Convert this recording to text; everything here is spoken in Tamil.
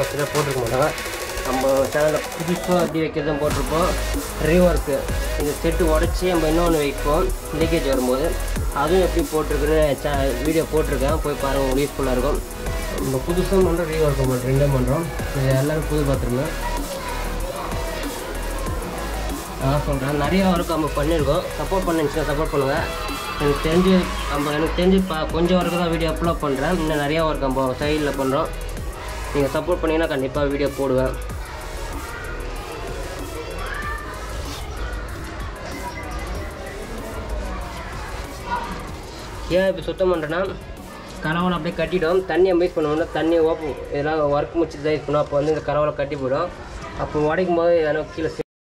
இதை போட்டிருக்க மாட்டாங்க நம்ம சேனலில் புதுசாக எப்படி வைக்கிறதும் போட்டிருப்போம் ரீஒர்க்கு இந்த செட்டு உடச்சி நம்ம இன்னொன்று வைப்போம் லீக்கேஜ் வரும்போது அதுவும் எப்படி போட்டிருக்குன்னு சே வீடியோ போட்டிருக்கேன் போய் பாருங்கள் உங்களுக்கு யூஸ்ஃபுல்லாக இருக்கும் நம்ம புதுசாக பண்ணுறோம் ரீஒர்க்கு பண்ணுறோம் ரெண்டே பண்ணுறோம் இது எல்லாரும் புது பார்த்துருங்க நான் சொல்கிறேன் நிறைய ஒர்க் நம்ம பண்ணியிருக்கோம் சப்போர்ட் பண்ணிச்சுன்னா சப்போர்ட் பண்ணுங்கள் எனக்கு தெரிஞ்சு நம்ம எனக்கு தெரிஞ்சு பா கொஞ்சம் ஒர்க்கு தான் வீடியோ அப்லோட் பண்ணுறேன் இன்னும் நிறையா ஒர்க் நம்ம சைடில் பண்ணுறோம் நீங்கள் சப்போர்ட் பண்ணிங்கன்னா கண்டிப்பாக வீடியோ போடுவேன் ஏன் இப்போ சுத்தம் பண்ணுறேன்னா கரவலை அப்படியே கட்டிடும் தண்ணியை மிக்ஸ் பண்ணுவோம்னா தண்ணி ஓப்பன் இதெல்லாம் ஒர்க் முடிச்சு தான் யூஸ் பண்ணுவோம் அப்போ வந்து இந்த கரவலை கட்டி போயிடும் அப்போ உடைக்கும் போது எதனா கீழே